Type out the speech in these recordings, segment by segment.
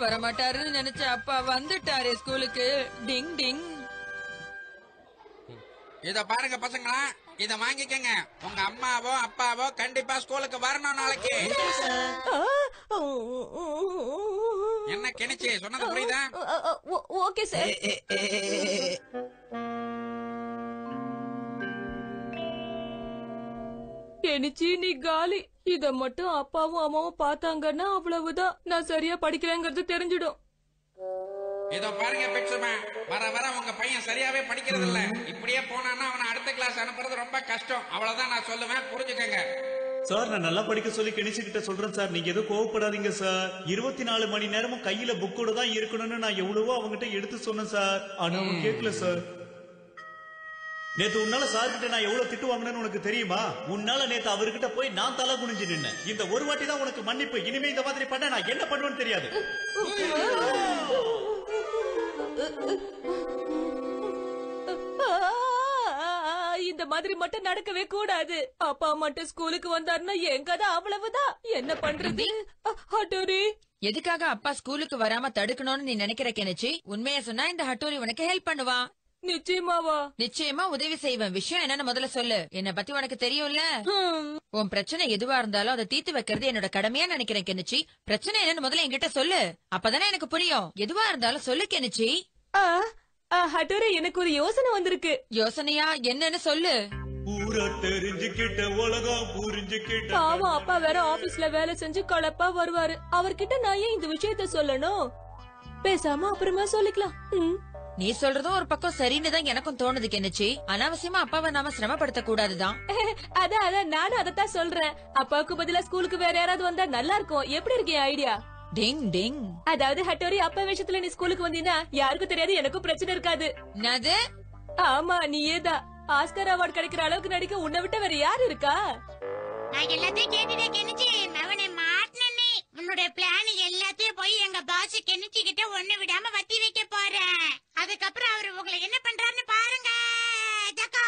வரமாட்டாருன்னு நினைச்ச அப்பா வந்துட்டாரே ஸ்கூலுக்கு டிங் டிங் இத பாருங்க பசங்களா இத வாங்கிக்கங்க உங்க அம்மாவோ அப்பாவோ கண்டிப்பா ஸ்கூலுக்கு வரணும் நாளைக்கு என்ன கிணிச்சு சொன்னது புரியுதா ஓகே சார் கெனிச்சி நீ காலி இத மட்டும் அப்பாவும் அம்மாவும் பார்த்தாங்கன்னா அவ்வளவுதான் நான் சரியா படிக்கிறேங்கிறது தெரிஞ்சிடும் இதோ பாருங்க பிக்சுமா வர வர உங்க பையன் சரியாவே படிக்கிறது இல்ல இப்படியே போனான்னா அவனை அடுத்த கிளாஸ் அனுப்புறது ரொம்ப கஷ்டம் அவ்வளவுதான் நான் சொல்லுவேன் புரிஞ்சுக்கங்க சார் நான் நல்லா படிக்க சொல்லி கணிச்சுக்கிட்ட சொல்றேன் சார் நீங்க எதுவும் கோவப்படாதீங்க சார் இருபத்தி நாலு மணி நேரமும் கையில புக்கோட தான் இருக்கணும்னு நான் எவ்வளவோ அவங்ககிட்ட எடுத்து சொன்னேன் சார் ஆனா அவங்க கேட்கல சார் நேத்து உன்னால சார் கிட்ட நான் எவ்வளவு திட்டு வாங்கினேன்னு உனக்கு தெரியுமா உன்னால நேத்து அவர்கிட்ட போய் நான் தலை குனிஞ்சு நின்னேன் இந்த ஒரு வாட்டி தான் உனக்கு மன்னிப்பு இனிமே இந்த மாதிரி பண்ண நான் என்ன பண்ணுவேன்னு தெரியாது இந்த மாதிரி மட்டும் நடக்கவே கூடாது அப்பா மட்டும் ஸ்கூலுக்கு வந்தாருன்னா எங்க தான் அவ்வளவுதான் என்ன பண்றது ஹட்டோரி எதுக்காக அப்பா ஸ்கூலுக்கு வராம தடுக்கணும்னு நீ நினைக்கிற கெனிச்சி உண்மைய சொன்னா இந்த ஹட்டோரி உனக்கு ஹெல்ப் பண்ணுவான் நிச்சயமாவா நிச்சயமா உதவி செய்வேன் விஷயம் என்னன்னு முதல்ல சொல்லு என்ன பத்தி உனக்கு தெரியும்ல ஹம். உன் பிரச்சனை எதுவா இருந்தாலும் அதை தீர்த்து வைக்கிறது என்னோட கடமையா நினைக்கிறேன் கெனிச்சி பிரச்சனை என்னன்னு முதல்ல என்கிட்ட சொல்லு அப்பதானே எனக்கு புரியும் எதுவா இருந்தாலும் சொல்லு கெனிச்சி ஆ, ஆ, ஹட்டோரி எனக்கு ஒரு யோசனை வந்திருக்கு யோசனையா என்னன்னு சொல்லு பூரா தெரிஞ்சுக்கிட்ட உலகம் புரிஞ்சுக்கிட்ட பாவம் அப்பா வேற ஆபீஸ்ல வேலை செஞ்சு கலப்பா வருவாரு அவர்கிட்ட நான் ஏன் இந்த விஷயத்த சொல்லணும் பேசாம அப்புறமா சொல்லிக்கலாம் ம். நீ சொல்றதும் ஒரு பக்கம் சரின்னு தான் எனக்கும் தோணுது கெனிச்சி அனாவசியமா அப்பாவை நாம சிரமப்படுத்த கூடாதுதான் அதான் அதான் நானும் அதத்தான் சொல்றேன் அப்பாவுக்கு பதிலா ஸ்கூலுக்கு வேற யாராவது வந்தா நல்லா இருக்கும் எப்படி இருக்கு என் ஐடியா டிங் டிங் அதாவது ஹட்டோரி அப்பா விஷயத்துல நீ ஸ்கூலுக்கு வந்தீங்கன்னா யாருக்கும் தெரியாது எனக்கும் பிரச்சனை இருக்காது என்னது ஆமா நீயே தான் ஆஸ்கர் அவார்டு கிடைக்கிற அளவுக்கு நடிக்க உன்னை விட்ட வேற யாரு இருக்கா நான் எல்லாத்தையும் கேட்டுட்டே கெனிச்சு அவனை மாட்டினே உன்னுடைய பிளான் எல்லாத்தையும் போய் எங்க பாஸ் கெனிச்சு கிட்ட ஒண்ணு விடாம வத்தி வைக்க போறேன் அதுக்கப்புறம் அவர் உங்களை என்ன பண்றாருன்னு பாருங்க ஜக்கா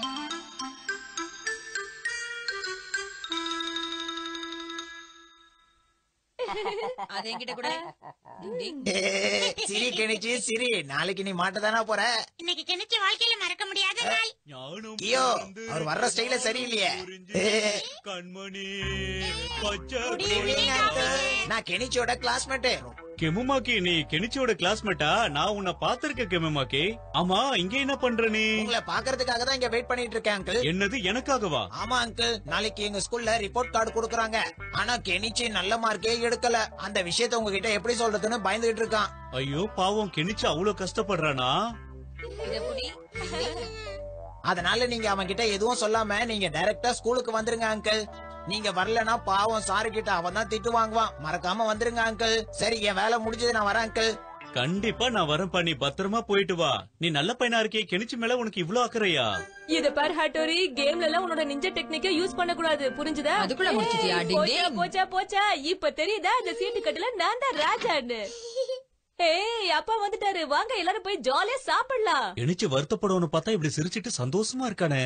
அது என்கிட்ட கூட டிங் டிங் சிரி கணிச்சு சிரி நாளைக்கு நீ மாட்டதானா போற இன்னைக்கு கெனிச்சு வாழ்க்கையில மறக்க முடியாத நாள் ஞானம் ஐயோ பிறந்து அவர் வர்ற ஸ்டைல சரியில்லையே புரிஞ்சு கண்மணி பச்சை Good evening, uncle. நான் கெனிச்சோட கிளாஸ்மேட் கெமுமாக்கி நீ கெனிச்சியோட கிளாஸ்மேட்டா நான் உன்னை பாத்திருக்கேன் கெமுமாக்கி ஆமா இங்க என்ன பண்ற நீ உங்களை பாக்குறதுக்காக தான் இங்க வெயிட் பண்ணிட்டு இருக்கேன் அங்கிள் என்னது எனக்காகவா ஆமா அங்கிள் நாளைக்கு எங்க ஸ்கூல்ல ரிப்போர்ட் கார்டு கொடுக்கறாங்க ஆனா கெனிச்சு நல்ல மார்க்கே எடுக்கல அந்த விஷயத்த உங்ககிட்ட எப்படி சொல்றதுன்னு பயந்துகிட்டு இருக்கான் ஐயோ பாவம் கெனிச்சு அவ்வளவு கஷ்டப்படுறானா இத புடி அதனால நீங்க அவன் கிட்ட எதுவும் சொல்லாம நீங்க டைரக்டா ஸ்கூலுக்கு வந்துருங்க அங்கிள் நீங்க வரலனா பாவம் சாரு கிட்ட அவன் தான் திட்டு வாங்குவான் மறக்காம வந்துருங்க அங்கிள் சரி என் வேலை முடிஞ்சது நான் வரேன் அங்கிள் கண்டிப்பா நான் வரேன் பண்ணி பத்திரமா போயிட்டு வா நீ நல்ல பையனா இருக்கே கெனிச்சு மேல உனக்கு இவ்ளோ அக்கறையா இத பாரு ஹட்டோரி கேம்ல எல்லாம் உன்னோட நிஞ்ச டெக்னிக்க யூஸ் பண்ண கூடாது புரிஞ்சுதா அதுக்குள்ள முடிச்சிட்டியா? ஏய், டிங் போச்சா டிங். போச்சா போச்சா இப்ப தெரியுதா இந்த சீட்டு கட்டுல நான் தான் ராஜான்னு ஏய் அப்பா வந்துட்டாரு வாங்க எல்லாரும் போய் ஜாலியா சாப்பிடலாம் கெனிச்சு வருத்தப்படவனு பார்த்தா இப்படி சிரிச்சிட்டு சந்தோஷமா இருக்கானே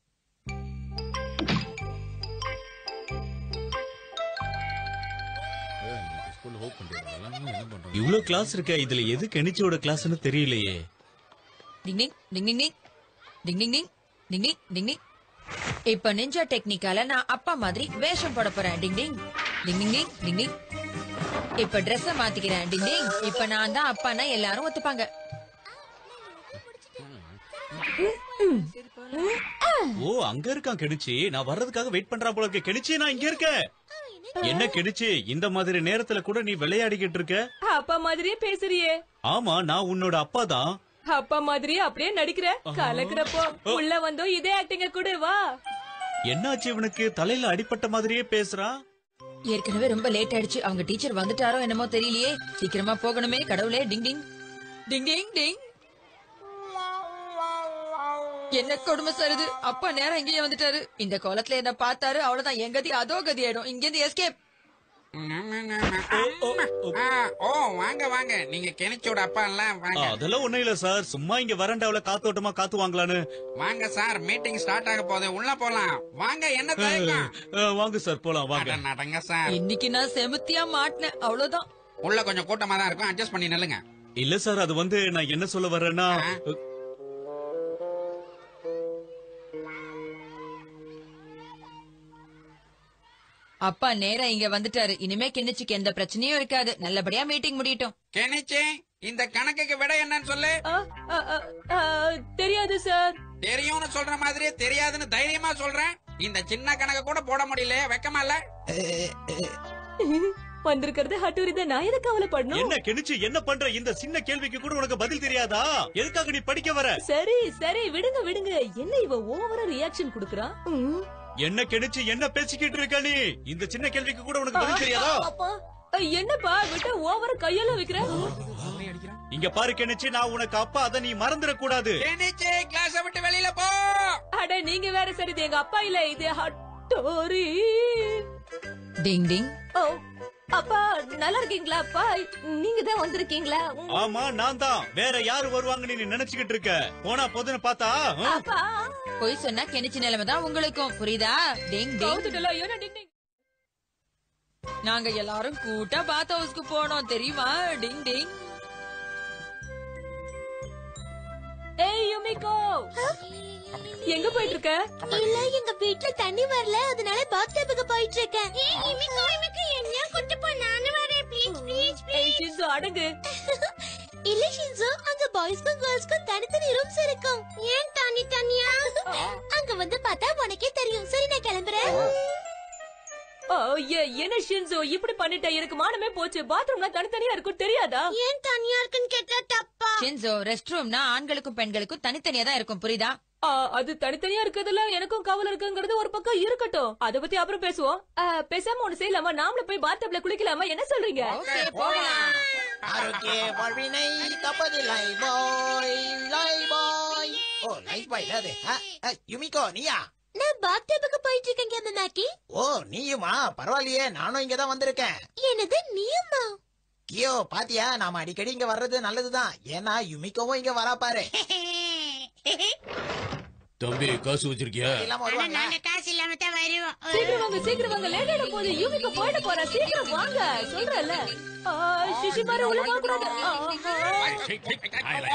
இவ்ளோ கிளாஸ் இருக்க இதுல எது கெனிச்சியோட கிளாஸ்னு தெரியலையே டிங் டிங் டிங் டிங் டிங் டிங் டிங் டிங் டிங் டிங் டிங் இப்ப நிஞ்சா டெக்னிக்கால நான் அப்பா மாதிரி வேஷம் போட போறேன் டிங் டிங் டிங் டிங் டிங் டிங் டிங் இப்ப Dress மாத்திக்கிறேன் டிங் டிங் இப்ப நான் தான் அப்பான்னா எல்லாரும் ஒத்துப்பாங்க ஓ அங்க இருக்கான் கெனிச்சி நான் வர்றதுக்காக வெயிட் பண்றா போல இருக்க கெனிச்சி நான் இங்க இருக்கேன் என்ன கெனிச்சி இந்த மாதிரி நேரத்துல கூட நீ விளையாடிக்கிட்டு இருக்க அப்பா மாதிரியே பேசுறியே ஆமா நான் உன்னோட அப்பா தான் அப்பா மாதிரியே அப்படியே நடிக்கிற கலக்குறப்போ உள்ள வந்தோ இதே ஆக்டிங்க கூட வா என்னாச்சு இவனுக்கு தலையில அடிப்பட்ட மாதிரியே பேசுறான் ஏற்கனவே ரொம்ப லேட் ஆயிடுச்சு அவங்க டீச்சர் வந்துட்டாரோ என்னமோ தெரியலையே சீக்கிரமா போகணுமே கடவுளே டிங் டிங் டிங் டிங் டிங் என்ன கொடுமை சருது அப்பா நேரம் இங்கேயே வந்துட்டாரு இந்த கோலத்துல என்ன பார்த்தாரு அவ்வளவுதான் என் கதி அதோ கதி ஆயிடும் இங்க இருந்து எஸ்கேப் ஆ, ஓ வாங்க வாங்க நீங்க கெனிச்சோட அப்பா எல்லாம் ஆ, வாங்க அதெல்லாம் ஒண்ணும் இல்ல சார் சும்மா இங்க வரண்டாவில காத்தோட்டமா காத்து வாங்கலான்னு வாங்க சார் மீட்டிங் ஸ்டார்ட் ஆக போகுது உள்ள போலாம் வாங்க என்ன தயக்கம் ஆ, வாங்க சார் போலாம் வாங்க அட, நடங்க சார் இன்னைக்கு நான் செமுத்தியா மாட்டினேன் அவ்வளவுதான் உள்ள கொஞ்சம் கூட்டமா தான் இருக்கும் அட்ஜஸ்ட் பண்ணி நில்லுங்க இல்ல சார் அது வந்து நான் என்ன சொல்ல வர்றேன்னா ஆ. அப்பா நேரா இங்க வந்துட்டாரு இனிமே கிண்ணிச்சுக்கு எந்த பிரச்சனையும் இருக்காது நல்லபடியா மீட்டிங் முடியட்டும் கெனிச்சி இந்த கணக்குக்கு விட என்னன்னு சொல்லு ஆ, ஆ, ஆ, ஆ, தெரியாது சார் தெரியும்னு சொல்ற மாதிரி தெரியாதுன்னு தைரியமா சொல்றேன் இந்த சின்ன கணக்கு கூட போட முடியல வெக்கமா இல்ல வந்திருக்கிறது ஹட்டூரி தான் நான் எதுக்கு கவலைப்படணும் என்ன கெனிச்சு என்ன பண்ற இந்த சின்ன கேள்விக்கு கூட உனக்கு பதில் தெரியாதா எதுக்காக நீ படிக்க வர சரி சரி விடுங்க விடுங்க என்ன இவ ஓவரா ரியாக்ஷன் குடுக்குறான் ம். என்ன கெனிச்சு என்ன பேசிக்கிட்டு இருக்க நீ இந்த சின்ன கேள்விக்கு கூட உனக்கு பதில் தெரியாதா அப்பா என்னப்பா விட்டு ஓவரா கையெல்லாம் வைக்கிற இங்க பாரு கெனிச்சு நான் உனக்கு அப்பா அதை நீ மறந்துட கூடாது கெனிச்சி கிளாஸ விட்டு வெளியில போ அட நீங்க வேற சரி இது எங்க அப்பா இல்ல இது ஹட்டோரி டிங் டிங் ஓ அப்பா நல்லா இருக்கீங்களா அப்பா நீங்க தான் வந்திருக்கீங்களா உம், ஆமா நான் தான் வேற யாரு வருவாங்கன்னு நீ நினைச்சுக்கிட்டு இருக்க போனா போதுன்னு பார்த்தா ஹம்? அப்பா பொய் சொன்னா கெனிச்சு நிலைமை தான் உங்களுக்கும் புரியுதா டிங் டிங் கவுத்துட்டல ஐயோ நான் டிங் டிங். நாங்க எல்லாரும் கூட்டா பாத் ஹவுஸ்க்கு போனோம் தெரியுமா டிங் டிங் ஏய் யுமிகோ எங்க போயிட்டு இருக்க இல்ல எங்க வீட்ல தண்ணி வரல அதனால பாத் டப்புக்கு போயிட்டு இருக்கேன் இமிக்கோ இமிக்கோ என்ன கூட்டி போ நானும் வரேன் ப்ளீஸ் ப்ளீஸ் ஏய் ஷின்சோ அடங்கு இல்ல ஷின்சோ அங்க பாய்ஸ்க்கும் கேர்ள்ஸ்க்கும் தனித்தனி ரூம்ஸ் இருக்கும் ஏன் தனி தனியா அங்க வந்து பார்த்தா உனக்கே தெரியும் சரி நான் கிளம்புறேன் ஓ ஏ என்ன ஷின்சோ இப்படி பண்ணிட்ட எனக்கு மானமே போச்சு பாத்ரூம்லாம் தனித்தனியா இருக்கும் தெரியாதா ஏன் தனியா இருக்குன்னு கேட்டா தப்பா ஷின்சோ ரெஸ்ட் ரூம்னா ஆண்களுக்கும் பெண்களுக்கும் தனித்தனியா தான் இருக்கும் புரியுதா ஆ, அது தனித்தனியா இருக்கிறதுல எனக்கும் கவலை இருக்குங்கிறது ஒரு பக்கம் இருக்கட்டும் அத பத்தி அப்புறம் பேசுவோம் ஆ, பேசாம ஒண்ணு செய்யலாமா நாமளும் போய் பாத்டப்ல குளிக்கலாமா என்ன சொல்றீங்க ஓகே போகலாம் ஆரோக்கிய வாழ்வினை கப்பது லை பாய் லை பாய் ஓ லைஃப் பாய் அது ஆ, ஆ, யுமிகோ நீயா நான் பாத் டப்புக்கு போயிட்டு இருக்கேன் கேமமாக்கி ஓ நீயுமா பரவாயில்லையே நானும் இங்க தான் வந்திருக்கேன் என்னது நீயுமா கியோ பாத்தியா நாம அடிக்கடி இங்க வர்றது நல்லதுதான் ஏன்னா யுமிகோவும் இங்க வரா பாரு தம்பி காசு வச்சிருக்கியா இல்லாம வருவாங்களா காசு இல்லாம தான் வருவோம் சீக்கிரம் வாங்க சீக்கிரம் வாங்க லேட் ஆயிட போகுது யூமிக்கு போயிட போறா சீக்கிரம் வாங்க சொல்றல சிசி மாதிரி உள்ள போக கூடாது ஆ, ஆ.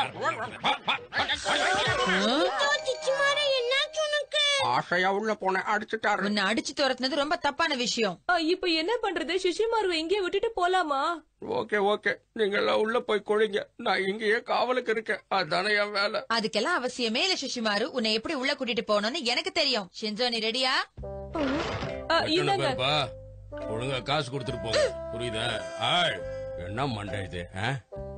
என்னாச்சு உனக்கு ஆசையா உள்ள போனேன் அடிச்சுட்டாரு உன்னை அடிச்சு துரத்துனது ரொம்ப தப்பான விஷயம் ஆ, இப்ப என்ன பண்றது சிசிமாருவை இங்கே விட்டுட்டு போலாமா ஓகே ஓகே நீங்க எல்லாம் உள்ள போய் குளிங்க நான் இங்கேயே காவலுக்கு இருக்கேன் அதானே என் வேலை அதுக்கெல்லாம் அவசியமே இல்ல சுஷிமாரு உன்னை எப்படி உள்ள கூட்டிட்டு போகணும்னு எனக்கு தெரியும் ஷின்சோ நீ ரெடியா ஆ, எத்தனை இந்தாங்க பேர்ப்பா ஒழுங்கா காசு கொடுத்துட்டு போங்க புரியுதா ஆள் என்ன மண்டை இது ஆ?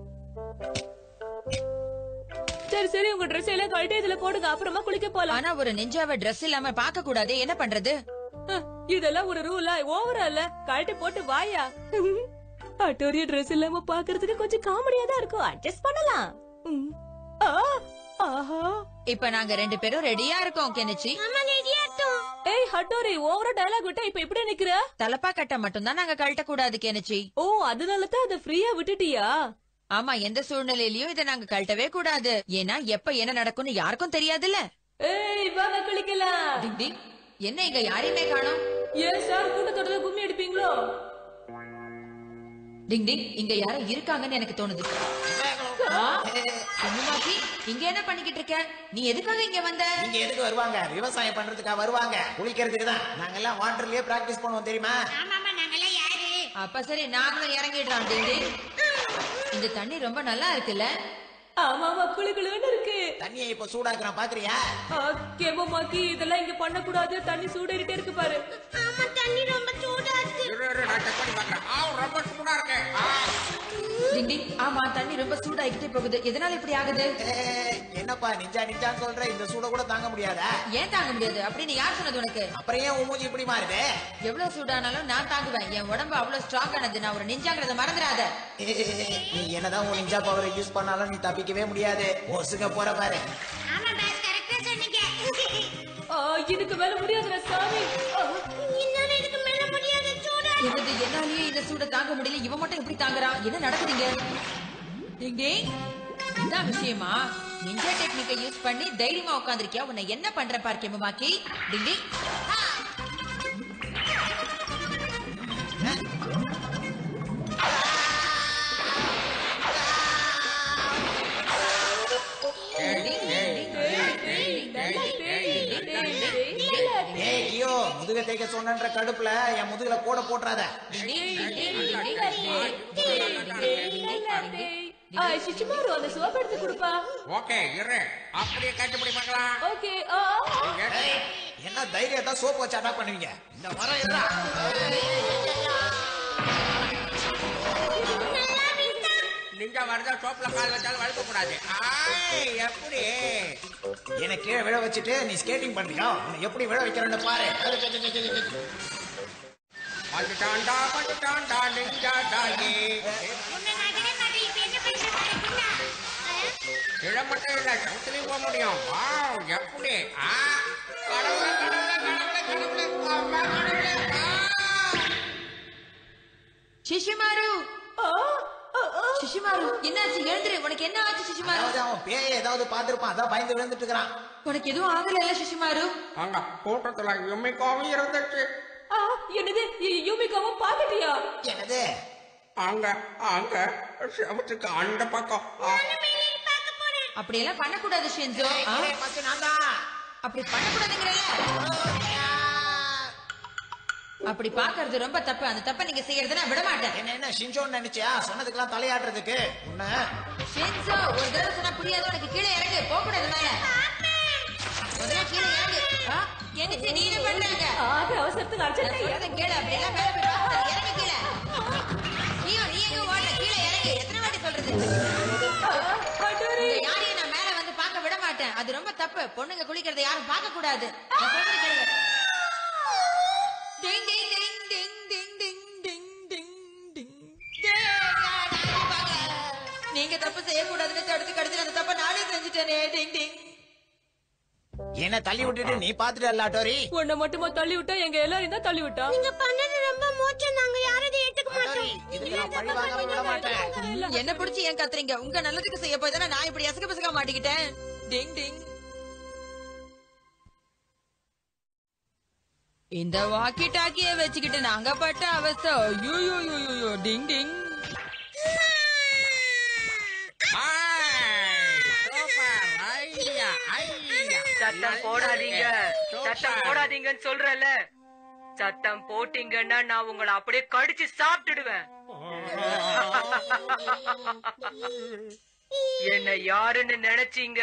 சரி சரி உங்க ட்ரெஸ் எல்லாம் கழட்டி இதுல போடுங்க அப்புறமா குளிக்க போலாம் ஆனா ஒரு நெஞ்சாவ Dress இல்லாம பார்க்க கூடாது என்ன பண்றது ஆ, இதெல்லாம் ஒரு ரூலா ஓவரா இல்ல கழட்டி போட்டு வாயா அட்டோரிய ட்ரெஸ் இல்லாம பாக்குறதுக்கு கொஞ்சம் காமெடியா தான் இருக்கும் அட்ஜஸ்ட் பண்ணலாம் ம். ஆ, ஆஹா இப்ப நாங்க ரெண்டு பேரும் ரெடியா இருக்கோம் கெனிச்சி ஏய் ஹட்டோரி ஓவரா டயலாக் விட்டா இப்ப இப்படி நிக்கிற தலப்பா கட்ட மட்டும்தான் நாங்க கழட்ட கூடாது கெனிச்சி ஓ அதனால தான் அதை ஃப்ரீயா விட்டுட்டியா ஆமா எந்த சூழ்நிலையிலயும் இதை நாங்க கழட்டவே கூடாது ஏன்னா எப்ப என்ன நடக்கும்னு யாருக்கும் தெரியாதுல்ல ஏய் வாங்க குளிக்கலாம் டிங் டிங். என்ன இங்க யாரையுமே காணோம் ஏன் சார் கூட்டத்தோட கும்மி அடிப்பீங்களோ டிங் டிங் இங்க யாரோ இருக்காங்கன்னு எனக்கு தோணுது ஆ? சும்மாக்கி, இங்க என்ன பண்ணிக்கிட்டு இருக்க நீ எதுக்காக இங்க வந்த இங்க எதுக்கு வருவாங்க விவசாயம் பண்றதுக்கா வருவாங்க குளிக்கிறதுக்கு தான் நாங்க எல்லாம் வாட்டர்லயே பிராக்டிஸ் பண்ணுவோம் தெரியுமா ஆமாமா நாங்கெல்லாம் யாரு அப்ப சரி நாங்களும் இறங்கிடுறோம் டிங் டிங். இந்த தண்ணி ரொம்ப நல்லா இருக்குல்ல ஆமா ஆமா குளு குளுன்னு இருக்கு தண்ணியை இப்ப சூடாக்குறான் பாக்குறியா கேமமாக்கி இதெல்லாம் இங்க பண்ண கூடாது தண்ணி சூடேறிட்டே இருக்கு பாரு ஆமா தண்ணி ரொம்ப சூடா இருக்கு இரு, இரு, நான் check பண்ணி பார்க்கறேன். ஆ, ரொம்ப சூடா இருக்கு ஆ. டிங் டிங். ஆமா தண்ணி ரொம்ப சூடாகிட்டே போகுது எதனால இப்படி ஆகுது ஏய், என்னப்பா நிஞ்சா நிஞ்சான்னு சொல்ற இந்த சூட கூட தாங்க முடியாதா ஏன் தாங்க முடியாது அப்படின்னு யார் சொன்னது உனக்கு அப்புறம் ஏன் உன் மூஞ்சி இப்படி மாறுது எவ்வளவு சூடானாலும் நான் தாங்குவேன் என் உடம்பு அவ்வளவு ஸ்ட்ராங் ஆனது நான் ஒரு நிஞ்சாங்கிறத மறந்துடாத ஏய், நீ என்னதான் உன் நிஞ்சா பவரை யூஸ் பண்ணாலும் நீ தப்பிக்கவே முடியாது ஒசுங்க போற பாரு ஆமா பாஸ் கரெக்டா சொன்னீங்க ஆ, இதுக்கு மேல முடியாதுடா சாமி ஆ, என்னால இதுக்கு மேல முடியாது சூடா என்னது என்னாலயே இந்த சூட தாங்க முடியல இவன் மட்டும் எப்படி தாங்குறான் என்ன நடக்குதுங்க டிங் டிங். இதான் விஷயமா நிஞ்சா டெக்னிக்கை யூஸ் பண்ணி தைரியமா உட்காந்துருக்கியா உன்னை என்ன பண்ற பார்க்கேமாக்கி டிங் டிங். தேய்க்க சொன்னன்ற கடுப்புல என் முதுகுல கூட போட்டுறாத ஆ, சிச்சுமாரு அந்த சோப் எடுத்து கொடுப்பா ஓகே இரு அப்படியே கட்டுப்படி பார்க்கலாம் ஓகே ஆ, ஆ. ஏய், என்ன தைரியத்தை சோப்பு வச்சு அட்டாக் பண்ணுவீங்க இந்த மரம் எதுடா? நீங்க வரதா சோப்புல கால் வச்சாலும் வழுக்க கூடாது ஆய், எப்படி என்னை கீழே விழ வச்சுட்டு நீ ஸ்கேட்டிங் பண்றியா உன்னை எப்படி விழ வைக்கிறேன்னு பாரு வந்துட்டான்டா வந்துட்டான்டா நெஞ்சா டாயி உன்னை நான் விட மாட்டேன் இப்ப என்ன பண்ற பாருக்குண்டா இழ மட்டும் இல்ல சவுத்துலயும் போக முடியும் வாவ் எப்படி ஆ கடவுளே கடவுளே கடவுளே கடவுளே அம்மா கடவுளே ஆ சிஷிமாரு ஆ, ஆ, ஆ. சிஷிமாரு என்னாச்சு எழுந்துரு உனக்கு என்ன ஆச்சு சிஷிமாரு அதாவது அவன் பேயை ஏதாவது பார்த்திருப்பான் அதான் பயந்து விழுந்துட்டு இருக்கிறான் உனக்கு எதுவும் ஆகல இல்ல சிஷிமாரு அங்க கூட்டத்துல எம்மிக்காவும் இருந்துச்சு ஆ, என்னது யு- யூமிகாவும் பாக்கட்டியா என்னது அங்க அங்க செவத்துக்கு அந்த பக்கம் ஆ, அப்படியெல்லாம் பண்ணக்கூடாது ஷென்சோ ஆ, ஃபர்ஸ்ட் நான் தான் அப்படி பண்ணக்கூடாதுங்கிறல அப்படி பாக்குறது ரொம்ப தப்பு அந்த தப்ப நீங்க செய்யறத நான் விட மாட்டேன் என்ன என்ன ஷின்சோன்னு நினைச்சியா சொன்னதுக்கெல்லாம் தலையாட்டுறதுக்கு உன்ன ஷென்சோ ஒரு தடவை சொன்னா புரியாது உனக்கு கீழே இறங்கு போக கூடாது மேல முதல்ல கீழே இறங்கு ஆ, என்னச்சு நீ என்ன பண்றாங்க ஆக அவசரத்துக்கு அர்ஜென்டா சொல்றத கேளு அப்படியெல்லாம் மேல போய் பார்க்கக்கூடாது. இறங்கு கீழே நீயும் நீ எங்க ஓடுற கீழே இறங்கு எத்தனை வாட்டி சொல்றது கட்டோரி உங்க யாரையும் நான் மேல வந்து பார்க்க விட மாட்டேன் அது ரொம்ப தப்பு பொண்ணுங்க குளிக்கிறத யாரும் பார்க்க கூடாது நான் சொல்றத கேளுங்க. டிங், டிங், டிங், டிங், டிங், டிங், டிங், டிங், டிங். டேய், நான் யாரையும் பார்க்கல. நீங்க தப்பு செய்யக்கூடாதுன்னு தடுத்து கடைசியில் அந்த தப்ப நானே செஞ்சுட்டேனே டிங் டிங் என்ன தள்ளி விட்டுட்டு நீ பாத்துட்டு அல்லாட்டோரி உன்னை மட்டுமா தள்ளி விட்டா எங்க எல்லாரையும் தான் தள்ளி விட்டா நீங்க பண்ணது ரொம்ப மோசம் நாங்க யாரும் இதை ஏத்துக்க மாட்டோம் இதுக்கு நான் பழி வாங்காம விட மாட்டேன் என்ன பிடிச்சி ஏன் கத்துறீங்க உங்க நல்லதுக்கு செய்ய போய் தானே நான் இப்படி எசக பசக மாட்டிக்கிட்டேன் டிங் டிங் இந்த வாக்கி டாக்கிய வச்சுக்கிட்டு நாங்க பட்ட அவஸ்தை ஐயோ ஐயோ டிங் டிங் ஆய், சூப்பர் ஐயா ஐயா சத்தம் போடாதீங்க சத்தம் போடாதீங்கன்னு சொல்றல சத்தம் போட்டீங்கன்னா நான் உங்களை அப்படியே கடிச்சு சாப்பிட்டுடுவேன் என்ன யாருன்னு நினைச்சீங்க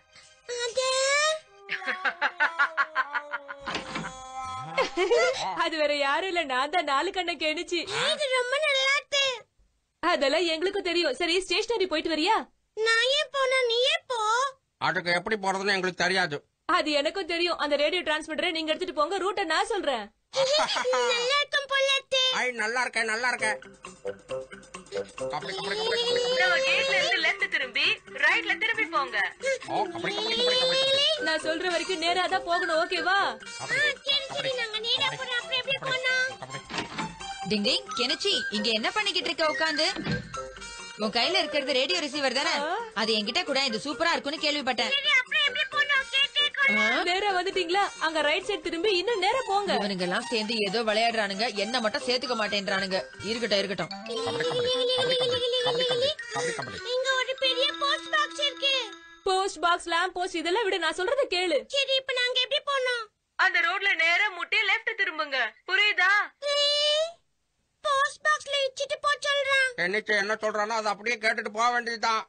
அது வேற யாரும் இல்ல நான் தான் நாலு கண்ணை கெணிச்சு இது ரொம்ப நல்லா இருக்கு அதெல்லாம் எங்களுக்கும் தெரியும் சரி ஸ்டேஷனரி போயிட்டு வரியா நான் ஏன் போனா நீயே போ அதுக்கு எப்படி போறதுன்னு எங்களுக்கு தெரியாது அது எனக்கும் தெரியும் அந்த ரேடியோ டிரான்ஸ்மிட்டரை நீங்க எடுத்துட்டு போங்க ரூட்டை நான் சொல்றேன் நல்லா இருக்கும் போலத்தே ஐ நல்லா இருக்கேன் நல்லா இருக்கேன் கபடி கபடி கபடி கபடி கபடி நம்ம கேட்ல இருந்து லெஃப்ட் திரும்பி ரைட்ல திரும்பி போங்க ஓ கபடி கபடி கபடி கபடி கபடி நான் சொல்ற வரைக்கும் நேரா தான் போகணும் ஓகேவா கபடி சரி சரி நாங்க நேரா போறோம் அப்படி எப்படி போனோம் கபடி டிங் டிங் கெனச்சி இங்க என்ன பண்ணிக்கிட்டு இருக்க உட்காந்து உன் கையில இருக்கிறது ரேடியோ ரிசீவர் தானே அது என்கிட்ட கூட இது சூப்பரா இருக்கும்னு கேள்விப்பட்டேன் அப்படி எப்படி போனோம் கேட்டே நேரா வந்துட்டீங்களா அங்க ரைட் சைடு திரும்பி இன்னும் நேரா போங்க இவனுங்க எல்லாம் சேர்ந்து ஏதோ விளையாடுறானுங்க என்ன மட்டும் சேர்த்துக்க மாட்டேன்றானுங்க இருக்கட்டும் இருக்கட்டும் கபடி கபடி கபடி கபடி கபடி கபடி கபடி இங்க ஒரு பெரிய போஸ்ட் பாக்ஸ் இருக்கு போஸ்ட் பாக்ஸ் லேம்ப் போஸ்ட் இதெல்லாம் விட நான் சொல்றத கேளு சரி இப்ப நாங்க எப்படி போனோம் அந்த ரோட்ல நேரா முட்டி லெஃப்ட் திரும்புங்க புரியுதா போஸ்ட் பாக்ஸ்ல இச்சிட்டு போ சொல்றான் என்னச்சு என்ன சொல்றானோ அதை அப்படியே கேட்டுட்டு போக வேண்டியதுதான்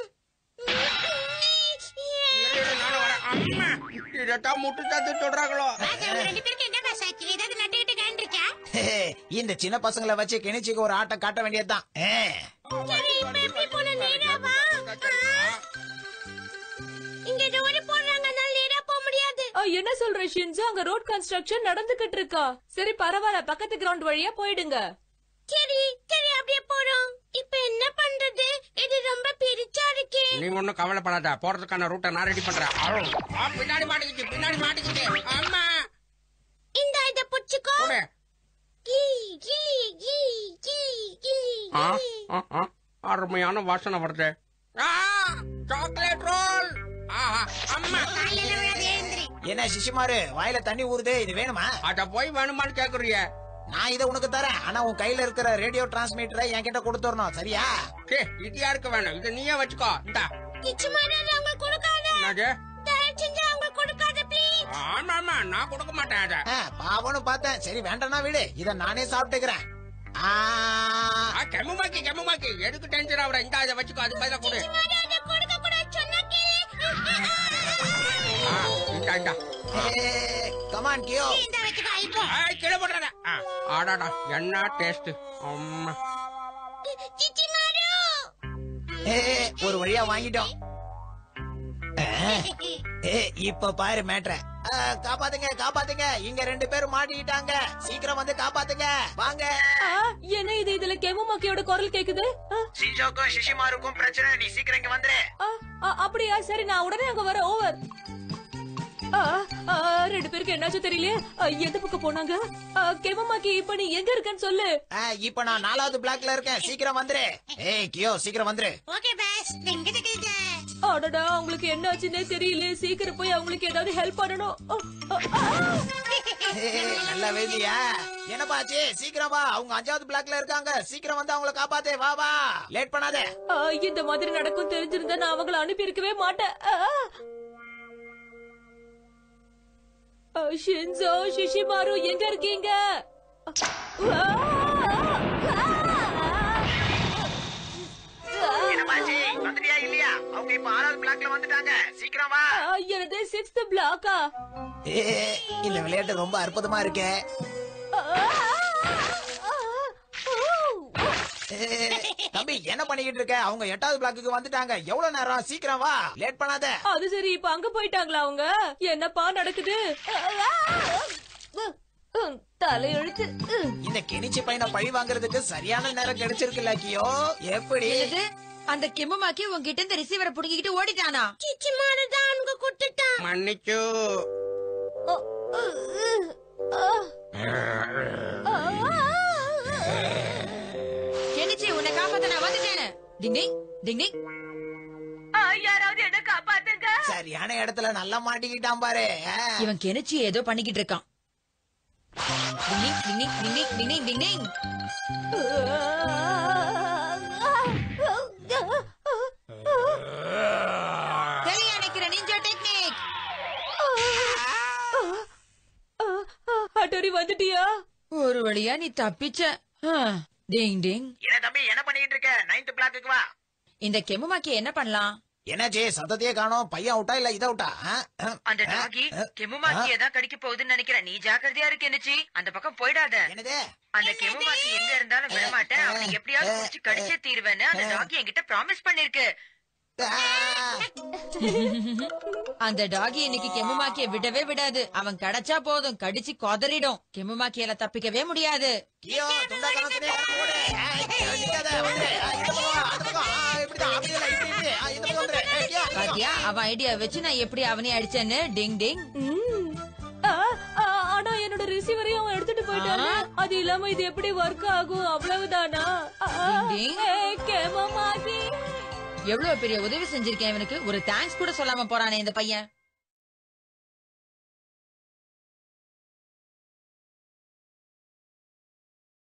இரு, இரு, நானும் வரேன். அம்மா, இதைத்தான் முட்டு தத்து சொல்றாங்களோ ரெண்டு பேருக்கு என்ன பாஸ் ஆச்சு ஏதாவது நட்டுக்கிட்டு காண்டிருக்கா இந்த சின்ன பசங்களை வச்சு கெனிச்சிக்கு ஒரு ஆட்டம் காட்ட வேண்டியதுதான் ஏ. சரி இப்ப எப்படி போன நேரா வா இங்க ரோடு போடுறாங்க அதனால நேரா போக முடியாது ஆ, என்ன சொல்ற ஷின்சோ அங்க ரோட் கன்ஸ்ட்ரக்ஷன் நடந்துகிட்டு இருக்கா சரி பரவாயில்ல பக்கத்து கிரவுண்ட் வழியா போயிடுங்க சரி சரி அப்படியே போறோம் இப்ப என்ன பண்றது இது ரொம்ப பிரிச்சா இருக்கே நீ ஒண்ணும் கவலைப்படாத போறதுக்கான ரூட்டை நான் ரெடி பண்றேன் ஆ, ஆ, பின்னாடி மாட்டிக்கிச்சு பின்னாடி மாட்டிக்கிச்சு அம்மா இந்த இத புடிச்சுக்கோ கொடு. கீ கீ கீ கீ கீ ஆ, ஆ, ஆ, அருமையான வாசனை வருது ஆ, சாக்லேட் ரோல் ஆஹா, அம்மா காலையில விழாது எழுந்திரி என்ன சிசுமாரு வாயில தண்ணி ஊறுதே இது வேணுமா அத போய் வேணுமான்னு கேக்குறிய நான் இதை உனக்கு தரேன் ஆனா உன் கையில இருக்கிற ரேடியோ டிரான்ஸ்மிட்டரை என்கிட்ட கொடுத்துடணும் சரியா சே இது யாருக்கு வேணும் இது நீயே வச்சுக்கோ இந்தா கிச்சு மாதிரி அவங்க கொடுக்காத என்னது தயவு செஞ்சு அவங்க கொடுக்காத ப்ளீஸ் ஆ, ஆமா ஆமா நான் கொடுக்க மாட்டேன் அத ஆ, பாவம்னு பார்த்தேன் சரி வேண்டாம்னா விடு இத நானே சாப்பிட்டுக்கிறேன் ஆ, ஆ, கெம்முமாக்கி கெம்முமாக்கி எதுக்கு டென்ஷன் ஆகுற இந்த அதை வச்சுக்கோ அது பதிலா கொடு கொடுக்க கூடாது சொன்னா ஆ, இந்தா இந்தா ஏ, come on, கியோ இந்த வச்சுக்கோ இப்போ ஆ, கீழே போடுறத ஆடாடா என்ன டேஸ்ட் அம்மா சிச்சி மாரு ஏ, ஒரு வழியா வாங்கிட்டோம் ஆ, ஏ, இப்ப பாரு மேட்ர காப்பாத்துங்க காப்பாத்துங்க இங்க ரெண்டு பேரும் மாட்டிக்கிட்டாங்க சீக்கிரம் வந்து காப்பாத்துங்க வாங்க ஆ, என்ன இது இதுல கெமுமாக்கியோட குரல் கேக்குது ஆ, சிஞ்சோக்கும் சிஷிமாருக்கும் பிரச்சனை நீ சீக்கிரம் இங்க வந்துரு ஆ, ஆ, அப்படியா சரி நான் உடனே அங்க வர ஓவர் ரெண்டு பேருக்கு என்னாச்சும் தெரியலையே ஆ, எந்த பக்கம் போனாங்க ஆ, கெமுமாக்கி இப்ப நீ எங்க இருக்கன்னு சொல்லு ஆ, இப்ப நான் நாலாவது பிளாக்ல இருக்கேன் சீக்கிரம் வந்துரு ஏய் கியோ சீக்கிரம் வந்துரு ஓகே பாஸ் எங்க இருக்குது அடடா அவங்களுக்கு என்னாச்சுன்னே தெரியல சீக்கிரம் போய் அவங்களுக்கு ஏதாவது ஹெல்ப் பண்ணணும் ஆ, ஆ, ஆ. ஏய், நல்லா வேதியா என்னப்பாச்சு சீக்கிரம் வா அவங்க அஞ்சாவது பிளாக்ல இருக்காங்க சீக்கிரம் வந்து அவங்கள காப்பாத்தே வா வா லேட் பண்ணாத ஆ, இந்த மாதிரி நடக்கும் தெரிஞ்சிருந்தா நான் அவங்கள அனுப்பி இருக்கவே மாட்டேன் ஆ. ஆ, ஷின்சோ ஷிஷிமாரு எங்க இருக்கீங்க ஆ, என்னப்பாச்சு வந்துட்டியா இல்லையா அவங்க இப்ப ஆறாவது பிளாக்ல வந்துட்டாங்க சீக்கிரம் வா ஆ, எனது சிக்ஸ்த் பிளாக்கா ஏய், இந்த விளையாட்டு ரொம்ப அற்புதமா இருக்கே ஏய், தம்பி என்ன பண்ணிக்கிட்டு இருக்க அவங்க எட்டாவது பிளாக்குக்கு வந்துட்டாங்க எவ்வளவு நேரம் சீக்கிரம் வா லேட் பண்ணாத அது சரி இப்ப அங்க போயிட்டாங்களா அவங்க என்னப்பா நடக்குது தலையெழுத்து இந்த கெனிச்சி பையனை பழி வாங்குறதுக்கு சரியான நேரம் கிடைச்சிருக்குல்ல கியோ எப்படி என்னது அந்த கெம்முமாக்கி உங்ககிட்ட இந்த ரிசீவரை புடுங்கிக்கிட்டு ஓடிட்டானா சிச்சி மாரு தான் அவங்க குட்டுட்டான் மன்னிச்சு கெனிச்சி உன்னை காப்பாத்த நான் வந்துட்டேன் டிங் டிங் டிங் டிங் யாராவது என்ன காப்பாத்துங்க சரியான இடத்துல நல்லா மாட்டிக்கிட்டான் பாரு ஆ. இவன் கெனிச்சி ஏதோ பண்ணிக்கிட்டு இருக்கான் டிங் டிங் டிங் டிங் டிங் டிங் டிங் டிங் தெளிய நினைக்கிற நிஞ்சா டெக்னிக் அட்டரி வந்துட்டியா ஒரு வழியா நீ தப்பிச்ச ஆ, டிங் டிங் என்ன தம்பி என்ன பண்ணிக்கிட்டு இருக்க நைன்த் பிளாக்குக்கு வா இந்த கெம்முமாக்கி என்ன பண்ணலாம் என்னாச்சு சத்தத்தையே காணோம் பையன் அவுட்டா இல்ல இத அவுட்டா ஆ? ஆ? அந்த டாகி கெமுமாக்கியை தான் கடிக்க போகுதுன்னு நினைக்கிறேன் நீ ஜாக்கிரதையா இருக்கு என்னச்சி அந்த பக்கம் போயிடாத என்னது அந்த கெமுமாக்கி எங்க இருந்தாலும் விடமாட்டேன் அவனை எப்படியாவது புடிச்சு கடிச்சே தீருவேன்னு அந்த டாகி என்கிட்ட ப்ராமிஸ் பண்ணிருக்கு ஆ. அந்த டாகி இன்னைக்கு கெம்முமாக்கிய விடவே விடாது அவன் கிடைச்சா போதும் கடிச்சு கொதறிடும் கெம்முமாக்கியால தப்பிக்கவே முடியாது கியோ துண்டா கணக்குனே ஓடு ஏய், கியோ, நிக்காத, வந்துரு. ஆ, இந்த பக்கம் வா, அந்த பக்கம். ஆ, இப்படிதான், அப்படி இல்ல, இப்படி, இப்படி. ஆ, இந்த பக்கம் வந்துரு. ஏய், கியோ, கியோ. பாத்தியா அவன் ஐடியா வச்சு நான் எப்படி அவனே அடிச்சேன்னு டிங் டிங் ம். ஆ, ஆ, ஆனா என்னோட ரிசீவரையும் அவன் எடுத்துட்டு போயிட்டான் அது இல்லாம இது எப்படி ஒர்க் ஆகும் அவ்வளவுதானா ஆ, டிங். ஏய், கெமமாக்கி எவ்வளவு பெரிய உதவி செஞ்சிருக்கேன் இவனுக்கு ஒரு தேங்க்ஸ் கூட சொல்லாம போறானே இந்த பையன்